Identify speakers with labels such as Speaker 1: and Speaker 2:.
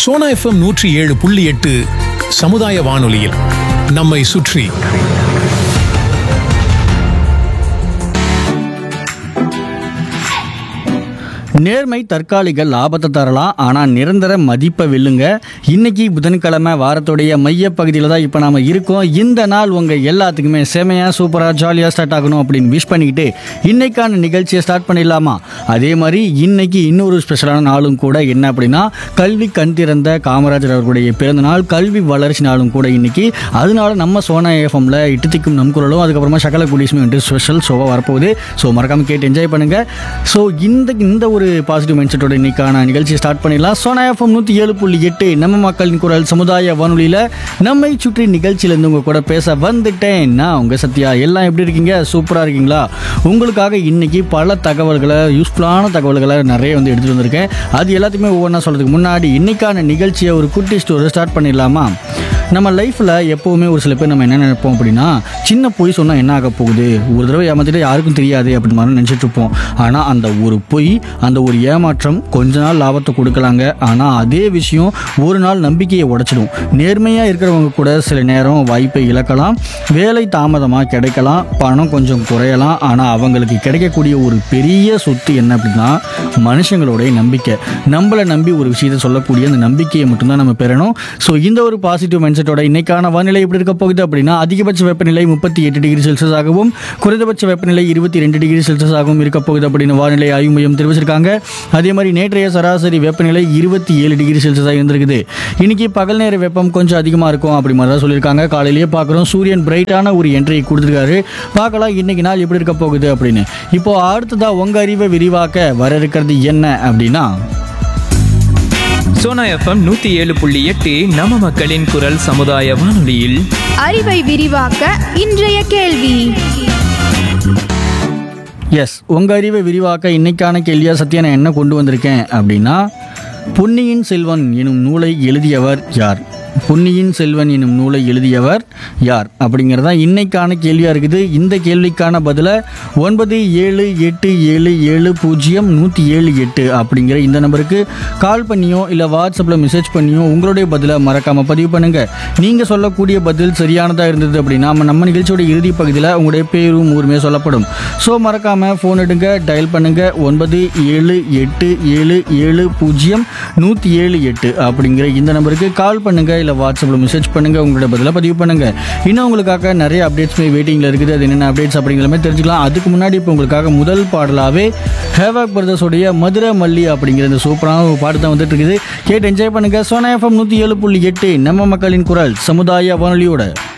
Speaker 1: Sona FM நூற்றி ஏழு புள்ளி எட்டு சமுதாய வானொலியில் நம்மை சுற்றி
Speaker 2: நேர்மை தற்காலிக லாபத்தை தரலாம் ஆனால் நிரந்தர மதிப்பை வெல்லுங்க இன்னைக்கு புதன்கிழமை வாரத்துடைய மையப்பகுதியில் தான் இப்போ நாம இருக்கோம் இந்த நாள் உங்கள் எல்லாத்துக்குமே செமையாக சூப்பராக ஜாலியாக ஸ்டார்ட் ஆகணும் அப்படின்னு விஷ் பண்ணிக்கிட்டு இன்னைக்கான நிகழ்ச்சியை ஸ்டார்ட் பண்ணிடலாமா அதே மாதிரி இன்னைக்கு இன்னொரு ஸ்பெஷலான நாளும் கூட என்ன அப்படின்னா கல்வி கண் திறந்த காமராஜர் அவர்களுடைய பிறந்த நாள் கல்வி வளர்ச்சி நாளும் கூட இன்னைக்கு அதனால நம்ம சோனா எஃப்எம்ல இட்டுத்திக்கும் நம் குரலும் அதுக்கப்புறமா சகல குடிசுமே வந்து ஸ்பெஷல் ஷோவாக வரப்போகுது ஸோ மறக்காம கேட்டு என்ஜாய் பண்ணுங்க ஸோ இந்த இந்த ஒரு பாசிட்டிவ் மைண்ட் செட்டோட இன்னைக்கான நிகழ்ச்சியை ஸ்டார்ட் பண்ணிடலாம் சோனா எஃப்எம் நூற்றி ஏழு புள்ளி எட்டு நம்ம மக்களின் குரல் சமுதாய வானொலியில் நம்மை சுற்றி நிகழ்ச்சியிலேருந்து உங்கள் கூட பேச வந்துட்டேன் நான் உங்கள் சத்யா எல்லாம் எப்படி இருக்கீங்க சூப்பராக இருக்கீங்களா உங்களுக்காக இன்னைக்கு பல தகவல்களை யூஸ்ஃபுல்லான தகவல்களை நிறைய வந்து எடுத்துகிட்டு வந்திருக்கேன் அது எல்லாத்தையுமே ஒவ்வொன்றா சொல்கிறதுக்கு முன்னாடி இன்னைக்கான நிகழ்ச்சியை ஒரு குட்டி ஸ்டோரி ஸ்டார்ட் பண்ணிடலாமா நம்ம லைஃப்பில் எப்போவுமே ஒரு சில பேர் நம்ம என்ன நினைப்போம் அப்படின்னா சின்ன பொய் சொன்னால் என்ன ஆக போகுது ஒரு தடவை ஏமாத்திட்டு யாருக்கும் தெரியாது அப்படின்னு மாதிரி நினச்சிட்டு இருப்போம் ஆனால் அந்த ஒரு பொய் அந்த ஒரு ஏமாற்றம் கொஞ்ச நாள் லாபத்தை கொடுக்கலாங்க ஆனால் அதே விஷயம் ஒரு நாள் நம்பிக்கையை உடைச்சிடும் நேர்மையாக இருக்கிறவங்க கூட சில நேரம் வாய்ப்பை இழக்கலாம் வேலை தாமதமாக கிடைக்கலாம் பணம் கொஞ்சம் குறையலாம் ஆனால் அவங்களுக்கு கிடைக்கக்கூடிய ஒரு பெரிய சொத்து என்ன அப்படின்னா மனுஷங்களுடைய நம்பிக்கை நம்மளை நம்பி ஒரு விஷயத்தை சொல்லக்கூடிய அந்த நம்பிக்கையை மட்டும்தான் நம்ம பெறணும் ஸோ இந்த ஒரு பாசிட்டிவ் மைண்ட் செட்டோட இன்னைக்கான வானிலை எப்படி இருக்க போகுது அப்படின்னா அதிகபட்ச வெப்பநிலை முப்பத்தி எட்டு டிகிரி செல்சியஸ் ஆகவும் குறைந்தபட்ச வெப்பநிலை இருபத்தி ரெண்டு டிகிரி செல்சியஸ் ஆகவும் இருக்க போகுது அப்படின்னு வானிலை ஆய்வு மையம் தெரிவிச்சிருக்காங்க அதே மாதிரி நேற்றைய சராசரி வெப்பநிலை இருபத்தி ஏழு டிகிரி செல்சியஸாக இருந்திருக்குது இன்னைக்கு பகல் நேர வெப்பம் கொஞ்சம் அதிகமாக இருக்கும் அப்படி மாதிரி தான் சொல்லியிருக்காங்க காலையிலேயே பார்க்குறோம் சூரியன் பிரைட்டான ஒரு என்ட்ரியை கொடுத்துருக்காரு பார்க்கலாம் இன்னைக்கு நாள் எப்படி இருக்க போகுது அப்படின்னு இப்போ அடுத்ததா உங்க அறிவை விரிவாக்க வர இருக்கிறது என்ன அப்படின்னா
Speaker 3: சோனா எஃப்எம் நூத்தி ஏழு புள்ளி எட்டு நம்ம மக்களின் குரல் சமுதாய வானொலியில்
Speaker 4: அறிவை விரிவாக்க இன்றைய கேள்வி
Speaker 2: எஸ் உங்கள் அறிவை விரிவாக்க இன்னைக்கான கேள்வியா சத்யா நான் என்ன கொண்டு வந்திருக்கேன் அப்படின்னா பொன்னியின் செல்வன் எனும் நூலை எழுதியவர் யார் பொன்னியின் செல்வன் எனும் நூலை எழுதியவர் யார் அப்படிங்கிறதா இன்னைக்கான கேள்வியாக இருக்குது இந்த கேள்விக்கான பதிலை ஒன்பது ஏழு எட்டு ஏழு ஏழு பூஜ்ஜியம் நூற்றி ஏழு எட்டு அப்படிங்கிற இந்த நம்பருக்கு கால் பண்ணியோ இல்லை வாட்ஸ்அப்பில் மெசேஜ் பண்ணியோ உங்களுடைய பதிலை மறக்காமல் பதிவு பண்ணுங்கள் நீங்கள் சொல்லக்கூடிய பதில் சரியானதாக இருந்தது அப்படின்னா நம்ம நம்ம நிகழ்ச்சியோட இறுதி பகுதியில் உங்களுடைய பேரும் ஊருமே சொல்லப்படும் ஸோ மறக்காமல் ஃபோன் எடுங்க டயல் பண்ணுங்கள் ஒன்பது ஏழு எட்டு ஏழு ஏழு பூஜ்ஜியம் நூற்றி ஏழு எட்டு அப்படிங்கிற இந்த நம்பருக்கு கால் பண்ணுங்கள் இல்லை வாட்ஸ்அப்பில் மெசேஜ் பண்ணுங்கள் உங்களோட பதிலை பதிவு பண்ணுங்கள் இன்னும் உங்களுக்காக நிறைய அப்டேட்ஸ்மே வெயிட்டிங்கில் இருக்குது அது என்னென்ன அப்டேட்ஸ் அப்படிங்கிற மாதிரி தெரிஞ்சுக்கலாம் அதுக்கு முன்னாடி இப்போ உங்களுக்காக முதல் பாடலாகவே ஹேவாக் பிரதர்ஸோடைய மதுரை மல்லி அப்படிங்கிற இந்த சூப்பரான ஒரு பாட்டு தான் வந்துட்டு இருக்குது கேட்டு என்ஜாய் பண்ணுங்கள் சோனா எஃப்எம் நூற்றி ஏழு புள்ளி எட்டு நம்ம மக்களின் குரல் சமுதாய வானொலியோட